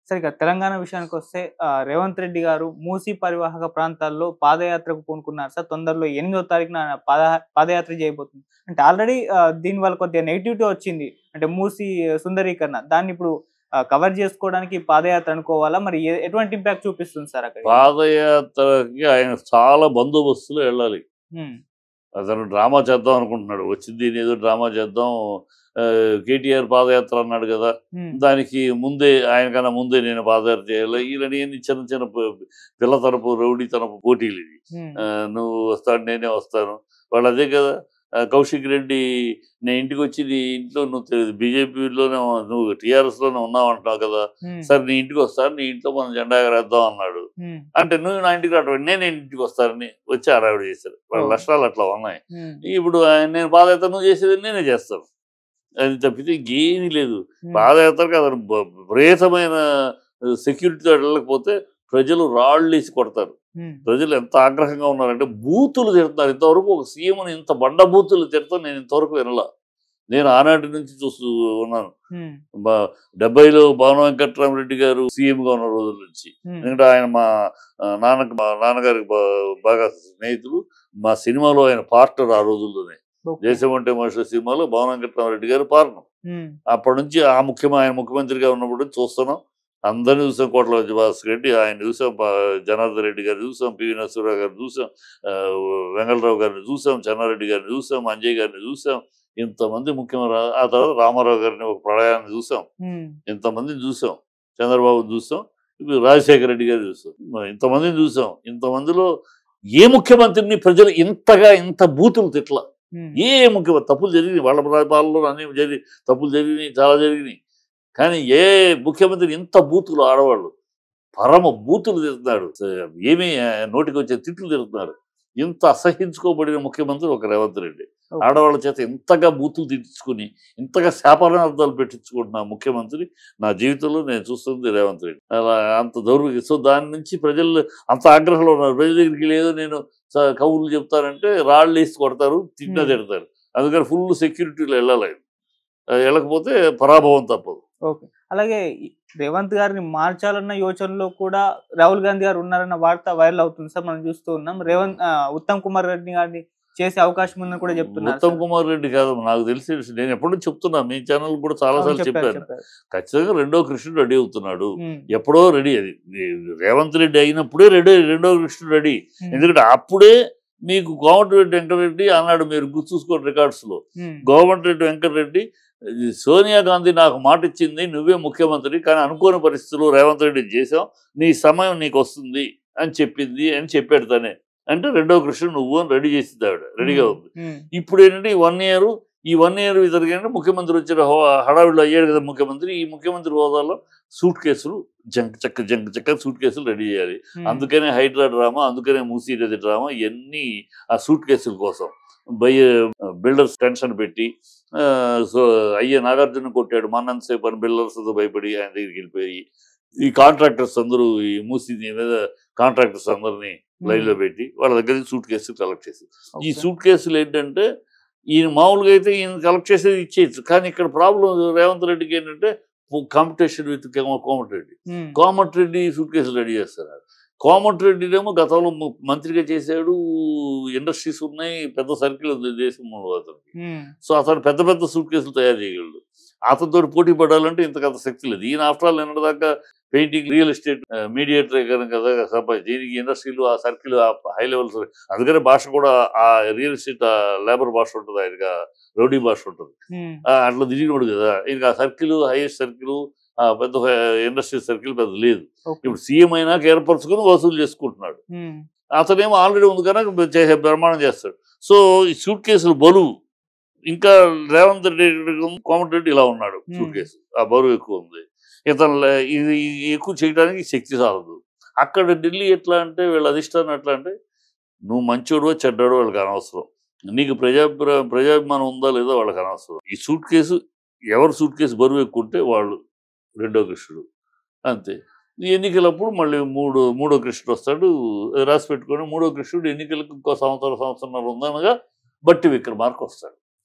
సరిగ్గా తెలంగాణ విషయానికి వస్తే ఆ, రేవంత్ రెడ్డి గారు మూసీ పరివాహక ప్రాంతాల్లో పాదయాత్రకు పూనుకున్నారు సార్ తొందరలో ఎనిమిదో తారీఖున పాద పాదయాత్ర చేయబోతుంది అంటే ఆల్రెడీ దీని వల్ల కొద్దిగా నెగిటివిటీ వచ్చింది అంటే మూసీ సుందరీకరణ దాన్ని ఇప్పుడు కవర్ చేసుకోవడానికి పాదయాత్ర అనుకోవాలా మరి ఏ- ఎటువంటి ఇంపాక్ట్ చూపిస్తుంది సార్ అక్కడ పాదయాత్రకి ఆయన చాలా బందోబస్తులు వెళ్ళాలి ఉమ్, అతను డ్రామా చేద్దాం అనుకుంటున్నాడు వచ్చింది ఏదో డ్రామా చేద్దాం ఆ, కేటీఆర్ పాదయాత్ర అన్నాడు కదా ఉమ్, దానికి ముందే ఆయన కన్నా ముందే నేను పాదయాత్ర చేయాలి ఇలాంటి చిన్న చిన్న ప- పిల్ల తరపు రౌడీ తరపు పోటీలు ఇవి ఉమ్, ఆ, నువ్వు వస్తాడు నేనే వస్తాను వాళ్ళు అదే కదా ఆ, కౌశిక్ రెడ్డి నేను ఇంటికి వచ్చి నీ ఇంట్లో నువ్వు తె- బీజేపీలోనే ఉన్నా- నువ్వు టీఆర్ఎస్లోనే ఉన్నావు అంటున్నావు కదా ఉమ్, సరే నీ ఇంటికి వస్తాను నీ ఇంట్లో మనం జెండా ఎగరేద్దాం అన్నాడు ఉమ్, అంటే నువ్వు నా ఇంటికి రావడం నేను ఇంటికి వస్తానని వచ్చి అడావిడ చేశారు వాళ్ళ ఓ. లక్షణాలు అట్లా ఉన్నాయి ఉమ్, ఇప్పుడు ఆయన నేను పాదయాత్ర నువ్వు చేసేది నేనే చేస్తాను అది తప్పితే ఇంకేమీ లేదు ఉమ్, పాదయాత్రకు అతను బ- విపరీతమైన సెక్యూరిటీతో వెళ్ళకపోతే ప్రజలు రాళ్ళు వేసి కొడతారు ఉమ్, ప్రజలు ఎంత ఆగ్రహంగా ఉన్నారంటే బూతులు తిడతారు ఇంతవరకు ఒక సీఎంని ఇంత బండ బూతులు తిడతాను నేను ఇంతవరకు వినలా నేను ఆనాటి నుంచి చూస్తూ ఉన్నాను ఉమ్, బా- డెబ్బైలో భాను వెంకట్రామరెడ్డి గారు సీఎంగా ఉన్న రోజుల నుంచి ఉమ్, ఎందుకంటే ఆయన మా ఆ, నాన్నకు మా నాన్నగారికి బా- బాగా స్నేహితులు మా సినిమాలో ఆయన పార్ట్నర్ ఆ రోజుల్లోనే ఓకే. దేశం అంటే మనుషుల సినిమాలో భాను వెంకట్రామరెడ్డి గారు పార్ట్నర్ ఉమ్, అప్పటి నుంచి ఆ ముఖ్యమ ఆయన ముఖ్యమంత్రిగా ఉన్నప్పుడు నుంచి చూస్తున్నాం అందరినీ చూసాం కోట్ల భాస్కర్ రెడ్డి ఆయన చూసాం ప- జనార్దన్ రెడ్డి గారిని చూసాం పివి నరసింహరావు గారిని చూసాం ఆ, వెంగళరావు గారిని చూసాం చెన్నారెడ్డి గారిని చూసాం అంజయ్ గారిని చూసాం ఇంతమంది ముఖ్యమంత్రి ఆ తర్వాత రామారావు గారిని ఒక ప్రళయాన్ని చూసాం ఉమ్, ఇంతమందిని చూసాం చంద్రబాబు చూసాం ఇప్పుడు రాజశేఖర రెడ్డి గారు చూసాం మరి ఇంతమందిని చూసాం ఇంతమందిలో ఏ ముఖ్యమంత్రిని ప్రజలు ఇంతగా ఇంత బూతులు తిట్ల ఉమ్, ఏ ముఖ్యమంత్రి తప్పులు జరిగినాయి వాళ్ళ పాలనలో అన్ని జరిగి తప్పులు జరిగినాయి చాలా జరిగినాయి కానీ ఏ ముఖ్యమంత్రి ఇంత బూతులు ఆడవాళ్ళు పరమ బూతులు తిరుగుతున్నాడు ఏమీ ఆ, నోటికి వచ్చే తిట్లు తిరుగుతున్నారు ఇంత అసహించుకోబడిన ముఖ్యమంత్రి ఒక రేవంత్ రెడ్డి ఓకే. ఆడవాళ్ళ చేత ఇంతగా బూతులు తిట్టించుకుని ఇంతగా శాపనార్థాలు పెట్టించుకుంటున్న ముఖ్యమంత్రి నా జీవితంలో నేను చూస్తుంది రేవంత్ రెడ్డి అలా అంత దౌర్భాగ్యం సో దాని నుంచి ప్రజలు అంత ఆగ్రహంలో ఉన్నారు ప్రజల దగ్గరికి లేదో నేను స- కబుర్లు చెప్తానంటే రాళ్ళు వేసి కొడతారు తిట్టినా Hmm. తిడతారు అందుకని ఫుల్ సెక్యూరిటీలో వెళ్ళాలి ఆయన. ఆ, వెళ్ళకపోతే పరాభవం తప్పదు ఓకే అలాగే ఈ రేవంత్ గారిని మార్చాలన్న యోచనలో కూడా రాహుల్ గాంధీ గారు ఉన్నారన్న వార్త వైరల్ అవుతుంది సార్ మనం చూస్తూ ఉన్నాం రేవంత్ ఆ, ఉత్తమ్ కుమార్ రెడ్డి గారిని చేసే అవకాశం ఉందని కూడా చెప్తున్నారు ఉత్తమ్ సార్. కుమార్ రెడ్డి కాదు నాకు తెలిసి నేను ఎప్పుడూ చెప్తున్నా మీ ఛానల్ కూడా చాలా అవును, సార్లు చెప్పారు, చెప్పాను చెప్పారు. ఖచ్చితంగా రెండో కృష్ణుడు రెడీ అవుతున్నాడు ఉమ్, ఎప్పుడో రెడీ అది ఈ రేవంత్ రెడ్డి అయినప్పుడే రెడీ రెండో కృష్ణుడు రెడీ ఉమ్, ఎందుకంటే అప్పుడే మీకు కోమటిరెడ్డి వెంకటరెడ్డి అన్నాడు మీరు గుర్తు చూసుకోండి రికార్డ్స్ లో ఉమ్, కోమటిరెడ్డి వెంకటరెడ్డి ఇది సోనియా గాంధీ నాకు మాట ఇచ్చింది నువ్వే ముఖ్యమంత్రి కానీ అనుకోని పరిస్థితుల్లో రేవంత్ రెడ్డి చేసాం నీ సమయం నీకు వస్తుంది అని చెప్పింది అని చెప్పాడు తనే అంటే రెండో కృష్ణుడు నువ్వు అని రెడీ చేసింది ఆవిడ రెడీగా ఉంది ఉమ్, ఇప్పుడు ఏంటంటే ఈ వన్ ఇయర్ ఈ వన్ ఇయర్ జరిగిన ముఖ్యమంత్రి వచ్చిన హో- హడావిడిలో అయ్యాడు కదా ముఖ్యమంత్రి ఈ ముఖ్యమంత్రి హోదాలో సూట్ కేసులు జంక్ చక్క జంక్ చక్క సూట్ కేసులు రెడీ చేయాలి ఉమ్, అందుకనే హైడ్రా డ్రామా అందుకనే మూసీరది డ్రామా ఇవన్నీ ఆ సూట్ కేసుల కోసం బై బిల్డర్స్ టెన్షన్ పెట్టి ఆ, సో అయ్యే నాగార్జున కొట్టాడు మన్నంతసేపు అని బిల్డర్స్ భయపడి ఆయన దగ్గరికి వెళ్ళిపోయి ఈ కాంట్రాక్టర్స్ అందరూ ఈ మూసీ మీద కాంట్రాక్టర్స్ అందరినీ లైన్ లో పెట్టి వాళ్ళ దగ్గర నుంచి సూట్ కేసులు కలెక్ట్ చేసి ఈ ఓకే. సూట్ కేసులు ఏంటంటే ఈయన మామూలుగా అయితే ఈయన కలెక్ట్ చేసేది ఇచ్చేయచ్చు కానీ ఇక్కడ ప్రాబ్లం రేవంత్ రెడ్డికి ఏంటంటే competition with Komatireddy um, Komatireddy suit కేసులు రెడీ చేస్తున్నారు కోమటిరెడ్డినేమో గతంలో ము- మంత్రిగా చేశాడు ఇండస్ట్రీస్ ఉన్నాయి పెద్ద సర్కిల్ ఉంది దేశంలో అతనికి ఉమ్, సో అతను పెద్ద పెద్ద సూట్ కేసులు తయారు చేయగలడు అతనితో పోటీ పడాలంటే ఇంతకంత శక్తి లేదు ఈయన ఆఫ్టర్ ఆల్ నిన్నటిదాకా పెయింటింగ్ రియల్ ఎస్టేట్ మీడియేటర్ కదా సంపాదించి దీనికి ఇండస్ట్రీలు ఆ సర్కిల్ ఆ హై లెవెల్స్ అందుకనే భాష కూడా ఆ రియల్ ఎస్టేట్ లేబర్ భాష ఉంటుంది ఆయనకి రౌడీ భాష ఉంటుంది ఉమ్, ఆ, అట్లా తిరిగినోడు కదా ఇంకా ఆ సర్కిల్ హైయెస్ట్ సర్కిల్ పెద్ద ఇండస్ట్రీ సర్కిల్ పెద్ద లేదు ఓకే. ఇప్పుడు సీఎం అయినాక ఏర్పరచుకుని వసూలు చేసుకుంటున్నాడు ఉమ్, అతనేమో ఆల్రెడీ ఉంది కనుక చేసే ప్రమాణం చేస్తాడు సో ఈ సూట్ కేసులు బరువు ఇంకా రేవంత్ రెడ్డి కోమటిరెడ్డి ఇలా ఉన్నాడు సూట్ Hmm. కేసు ఆ బరువు ఎక్కువ ఉంది ఇతను లే- ఇది ఇది ఎక్కువ చేయడానికి శక్తి సాలదు అక్కడ ఢిల్లీ ఎట్లా అంటే వీళ్ళ అధిష్టానం ఎట్లా అంటే నువ్వు మంచోడో చెడ్డాడో వాళ్ళకి అనవసరం నీకు ప్రజా ప్రజాభిమానం ఉందా లేదా వాళ్ళకి అనవసరం ఈ సూట్ కేసు ఎవరు సూట్ కేసు బరువు ఎక్కువ ఉంటే వాళ్ళు రెండో కృష్ణుడు అంతే ఈ ఎన్నికలప్పుడు మళ్ళీ మూడు మూడో కృష్ణుడు వస్తాడు అది రాసి పెట్టుకొని మూడో కృష్ణుడు ఎన్నికలకు ఇంకో సంవత్సరం సంవత్సరం ఉందనగా బట్టి విక్రమార్క వస్తాడు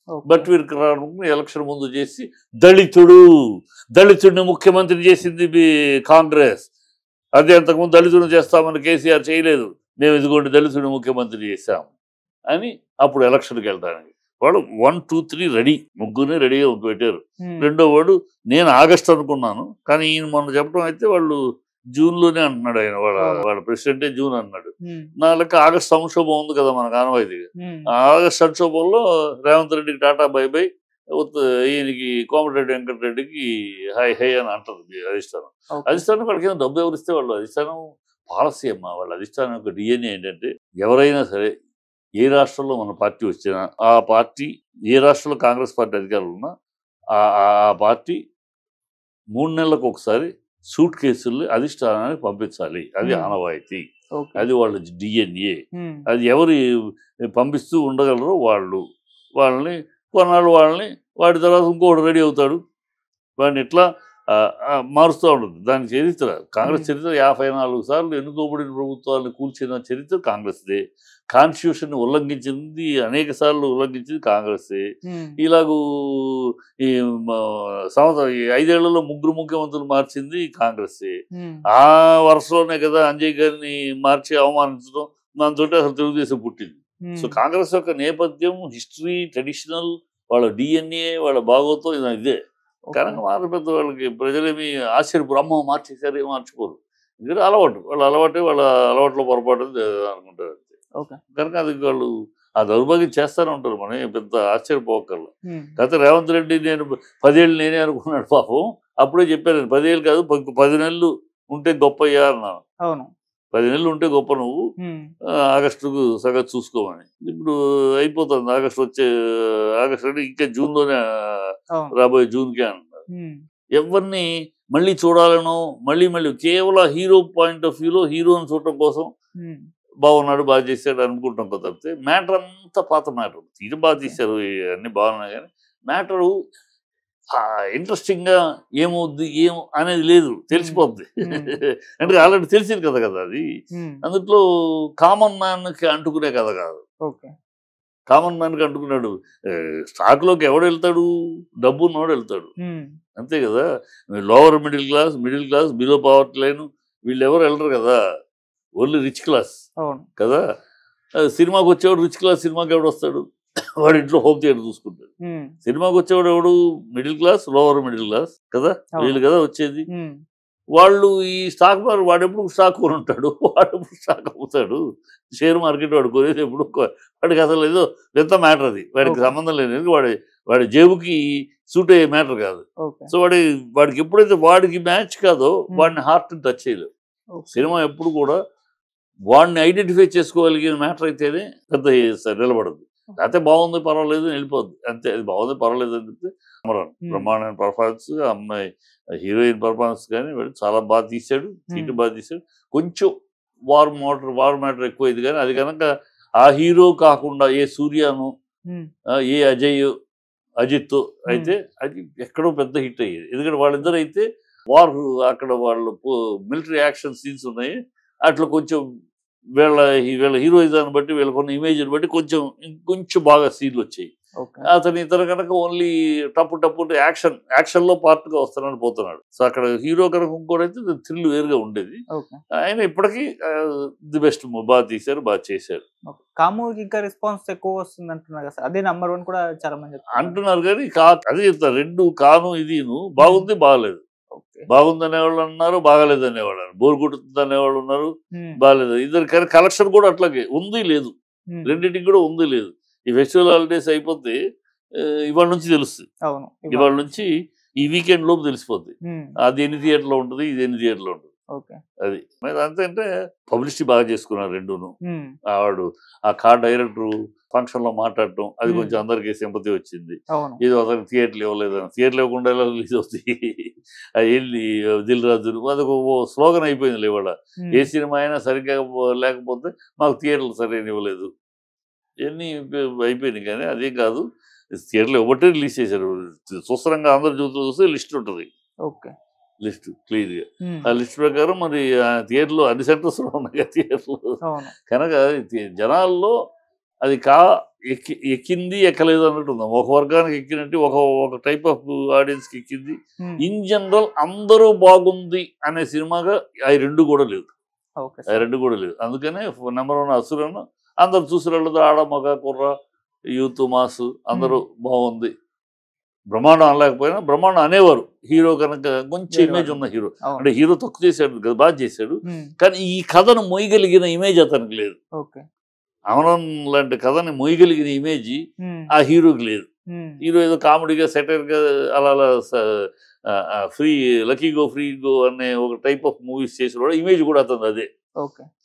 ఓకే. బట్ వీరికి ఎలక్షన్ ముందు చేసి దళితుడు దళితుడిని ముఖ్యమంత్రి చేసింది మీ కాంగ్రెస్ అదే అంతకుముందు దళితుడిని చేస్తామని కేసీఆర్ చేయలేదు మేము ఇదిగోండి దళితుడిని ముఖ్యమంత్రి చేశాం అని అప్పుడు ఎలక్షన్కి వెళ్ళడానికి వాడు వన్ టూ త్రీ రెడీ ముగ్గురిని రెడీగా పెట్టారు ఉమ్, రెండో వాడు నేను ఆగస్ట్ అనుకున్నాను కానీ ఈయన మొన్న చెప్పడం అయితే వాళ్ళు జూన్లోనే అంటున్నాడు ఆయన వాళ్ళ అవును. వాళ్ళ ప్రెసిడెంటే జూన్ అన్నాడు ఉమ్, నా లెక్క ఆగస్ట్ సంక్షోభం ఉంది కదా మనకు ఆనవాయితీగా ఉమ్, ఆ ఆగస్ట్ సంక్షోభంలో రేవంత్ రెడ్డికి టాటా బై బై ఉత్త- ఈయనకి కోమటిరెడ్డి వెంకటరెడ్డికి హై హై అని అంటారు ఈ అధిష్టానం ఓకే. అధిష్టానం వాళ్ళకి ఏమో డబ్బు ఎవరిస్తే వాళ్ళు అధిష్టానం పాలసీ అమ్మా వాళ్ళ అధిష్టానం యొక్క డిఎన్ఏ ఏంటంటే ఎవరైనా సరే ఏ రాష్ట్రంలో మన పార్టీ వచ్చినా ఆ పార్టీ ఏ రాష్ట్రంలో కాంగ్రెస్ పార్టీ అధికారులు ఉన్నా ఆ ఆ- ఆ పార్టీ మూడు నెలలకు ఒకసారి సూట్ కేసుల్ని అధిష్టానానికి పంపించాలి అది Hmm. ఆనవాయితీ ఓకే. అది వాళ్ళ డిఎన్ఏ ఉమ్, అది ఎవరు పంపిస్తూ ఉండగలరో వాళ్ళు వాళ్ళని కొన్నాళ్ళు వాళ్ళని వాడి తర్వాత ఇంకోటి రెడీ అవుతాడు వాడిని ఇట్లా ఆ, ఆ, మారుస్తూ ఉంటుంది దాని చరిత్ర కాంగ్రెస్ Hmm. చరిత్ర యాభై నాలుగు సార్లు ఎన్నుకోబడిన ప్రభుత్వాలను కూల్చిన చరిత్ర కాంగ్రెస్దే కాన్స్టిట్యూషన్ ఉల్లంఘించింది అనేక సార్లు ఉల్లంఘించింది కాంగ్రెస్దే ఉమ్, ఇలాగూ ఈ మ- సంవత్సరం ఈ ఐదేళ్లలో ముగ్గురు ముఖ్యమంత్రులు మార్చింది కాంగ్రెస్ ఉమ్, ఆ వరుసలోనే కదా అంజయ్ గారిని మార్చి అవమానించడం దాంతో అసలు తెలుగుదేశం పుట్టింది ఉమ్, సో కాంగ్రెస్ యొక్క నేపథ్యం హిస్టరీ ట్రెడిషనల్ వాళ్ళ డిఎన్ఏ వాళ్ళ భాగవతం ఇది ఇదే ఓకే. కనుక మాత్రం పెద్ద వాళ్ళకి ప్రజలేమి ఆశ్చర్యపు అమ్మ మార్చేసారు ఏమో మార్చుకోరు ఎందుకంటే అలవాటు వాళ్ళ అలవాటే వాళ్ళ అలవాట్లో పొరపాటు అని అనుకుంటారు అంతే ఓకే. కనుక అది వాళ్ళు ఆ దౌర్భాగ్యం చేస్తూనే ఉంటారు మనం ఏం పెద్ద ఆశ్చర్యపోకర్లు ఉమ్, గత రేవంత్ రెడ్డి నేను పదేళ్ళు నేనే అనుకున్నాడు పాపం అప్పుడే చెప్పాను నేను పదేళ్ళు కాదు ప- పది నెలలు ఉంటే గొప్పయ్యా అన్నాను అవును పది నెలలు ఉంటే గొప్ప నువ్వు ఉమ్, ఆ, ఆగస్టుకు సగం చూసుకోమని ఇప్పుడు అయిపోతుంది ఆగస్ట్ వచ్చే ఆగస్ట్ అంటే ఇంకా జూన్లోనే అవును రాబోయే జూన్కే అంటున్నారు ఉమ్, ఎవరిని మళ్ళీ చూడాలనో మళ్ళీ మళ్ళీ కేవలం హీరో పాయింట్ ఆఫ్ వ్యూలో హీరోని చూడటం కోసం ఉమ్, బాగున్నాడు బాగా చేశాడు అనుకుంటాం కదా తప్పితే మ్యాటర్ అంతా పాత మ్యాటర్ తీరు బాగా తీశారు అన్ని బాగున్నాయి కానీ మ్యాటరు ఇంట్రెస్టింగ్గా ఏమవుద్ది ఏం అనేది లేదు తెలిసిపోద్ది Hmm. అంటే ఆల్రెడీ తెలిసింది కదా కదా అది ఉమ్, అందులో కామన్ మ్యాన్కి అంటుకునే కథ కాదు ఓకే కామన్ మ్యాన్కి అంటుకున్నాడు స్టాక్లోకి ఎవడు వెళ్తాడు డబ్బు ఉన్నవాడు వెళ్తాడు ఉమ్, అంతే కదా lower middle class middle class below poverty line వీళ్ళు ఎవరు వెళ్ళరు కదా ఓన్లీ రిచ్ క్లాస్ అవును కదా ఆ, సినిమాకి వచ్చేవాడు రిచ్ క్లాస్ సినిమాకి ఎవడు వస్తాడు వాడి ఇంట్లో హోమ్ థియేటర్ చూసుకుంటాడు ఉమ్, సినిమాకి వచ్చేవాడు ఎవడు middle class lower middle class కదా అవును. వీళ్ళు కదా వచ్చేది ఉమ్, వాళ్ళు ఈ స్టాక్ మార్ వాడు ఎప్పుడు స్టాక్ కొని ఉంటాడు వాడు ఎప్పుడు స్టాక్ అమ్ముతాడు షేర్ మార్కెట్ వాడు కొనేది ఎప్పుడు కొ- వాడికి అసలు ఏదో పెద్ద మ్యాటర్ అది వాడికి Okay. సంబంధం లేదు ఎందుకంటే వాడి వాడి జేబుకి సూట్ అయ్యే మ్యాటర్ కాదు ఓకే సో వాడి వాడికి ఎప్పుడైతే వాడికి మ్యాచ్ కాదో Hmm. వాడిని హార్ట్ టచ్ చేయలేదు ఓకే. సినిమా ఎప్పుడు కూడా వాడిని ఐడెంటిఫై చేసుకోగలిగిన మ్యాటర్ అయితేనే పెద్ద స- నిలబడదు లేకపోతే బాగుంది పర్వాలేదు వెళ్ళిపోద్ది అంతే అది బాగుంది పర్వాలేదు అని చెప్తే అమరాన్ Hmm. బ్రహ్మాండమైన పర్ఫార్మెన్స్ అమ్మాయి హీరోయిన్ పర్ఫార్మెన్స్ కానీ వాడు చాలా బాగా తీశాడు సీటు Hmm. బాగా తీశాడు కొంచెం వార్ మోటర్ వార్ మ్యాటర్ ఎక్కువ ఇది కానీ అది కనుక ఆ హీరో కాకుండా ఏ సూర్యాను ఉమ్, ఆ, ఏ అజయ్ అజిత్ అయితే అది ఎక్కడో పెద్ద హిట్ అయ్యేది ఎందుకంటే వాళ్ళిద్దరు అయితే వార్ అక్కడ వాళ్ళు మిలిటరీ యాక్షన్ సీన్స్ ఉన్నాయి అట్లా కొంచెం వీళ్ళ వీళ్ళ హీరోయిజాన్ని బట్టి వీళ్ళకున్న ఇమేజ్ని బట్టి కొంచెం ఇంకొంచెం బాగా సీన్లు వచ్చాయి ఓకే అతని ఇతను కనుక ఓన్లీ టప్పు టప్పు యాక్షన్ యాక్షన్లో పార్ట్గా వస్తున్నాడు పోతున్నాడు సో అక్కడ హీరో కనుక ఇంకోటైతే థ్రిల్ వేరుగా ఉండేది ఓకే ఆయన ఇప్పటికీ ది బెస్ట్ బాగా తీశారు బాగా చేశారు ఓకే. కామూకి ఇంకా రెస్పాన్స్ ఎక్కువ వస్తుంది అంటున్నారు కదా సార్ అదే నంబర్ వన్ కూడా చాలా మంది చెప్తున్నారు. అంటున్నారు కానీ కా అదే చెప్తారు రెండు కాను ఇదిను బాగుంది బాగాలేదు ఓకే బాగుంది అనేవాళ్ళు అన్నారు బాగాలేదు అనేవాళ్ళు అన్నారు బోర్ కొడుతుంది అనేవాళ్ళు ఉన్నారు ఉమ్, బాగాలేదు ఇద్దరు కానీ కలెక్షన్ కూడా అట్లాగే ఉంది లేదు ఉమ్, రెండింటికి కూడా ఉంది లేదు ఈ ఫెస్టివల్ హాలిడేస్ అయిపోతే ఆ, ఇవాళ నుంచి తెలుస్తుంది అవును ఇవాళ నుంచి ఈ వీకెండ్ లోపు తెలిసిపోద్ది ఉమ్, అది ఎన్ని థియేటర్లో ఉంటుంది ఇది ఎన్ని థియేటర్లో ఉంటుంది ఓకే అది మరి అంతే పబ్లిసిటీ బాగా చేసుకున్నారు రెండును ఉమ్, ఆవిడు ఆ కార్ డైరెక్టర్ ఫంక్షన్ లో మాట్లాడటం అది Hmm. కొంచెం అందరికి సింపతి వచ్చింది అవును ఇది అతనికి థియేటర్లు ఇవ్వలేదు థియేటర్లు ఇవ్వకుండా ఎలా రిలీజ్ అవుతాయి అది వెళ్ళి దిల్ రాజు అదొక స్లోగన్ అయిపోయింది ఇవాళ ఉమ్, ఏ సినిమా అయినా సరిగ్గా పో- లేకపోతే మాకు థియేటర్లు సరైన ఇవ్వలేదు ఇవన్నీ అయిపోయినాయి కానీ అదేం కాదు థియేటర్లు ఒకటే రిలీజ్ చేశారు చూస్తారంగా అందరు చూస్తూ చూస్తే లిస్ట్ ఉంటుంది ఓకే లిస్ట్ క్లియర్గా ఉమ్, ఆ లిస్ట్ ప్రకారం మరి ఆ థియేటర్లు అన్ని సెంటర్స్ ఉన్నాయి థియేటర్లు అవును కనుక ఇది జనాల్లో అది కా ఎక్కి ఎక్కింది ఎక్కలేదు అన్నట్టు ఉందాం ఒక వర్గానికి ఎక్కినట్టు ఒక ఒక టైప్ ఆఫ్ ఆడియన్స్కి ఎక్కింది ఉమ్, ఇన్ జనరల్ అందరూ బాగుంది అనే సినిమాగా అవి రెండు కూడా లేదు ఓకే అవి రెండు కూడా లేదు అందుకనే నెంబర్ వన్ అసురను అందరు చూసిన వాళ్ళతో ఆడ మగ కుర్ర యూత్ మాస్ అందరూ బాగుంది బ్రహ్మాండం అనలేకపోయినా బ్రహ్మాండం అనేవారు హీరో కనుక కొంచెం వేరే ఇమేజ్ వాళ్ళు. ఉన్న హీరో అవును. అంటే హీరో తక్కువ చేశాడు కదా బాగా చేశాడు ఉమ్, కానీ ఈ కథను మొయ్యగలిగిన ఇమేజ్ అతనికి లేదు ఓకే అమరం లాంటి కథని మొయ్యగలిగిన ఇమేజ్ ఉమ్, ఆ హీరోకి లేదు ఉమ్, హీరో ఏదో కామెడీగా సెటర్గా అలా అలా free lucky go free go అనే ఒక టైప్ ఆఫ్ మూవీస్ చేసిన ఇమేజ్ కూడా అతను అదే ఓకే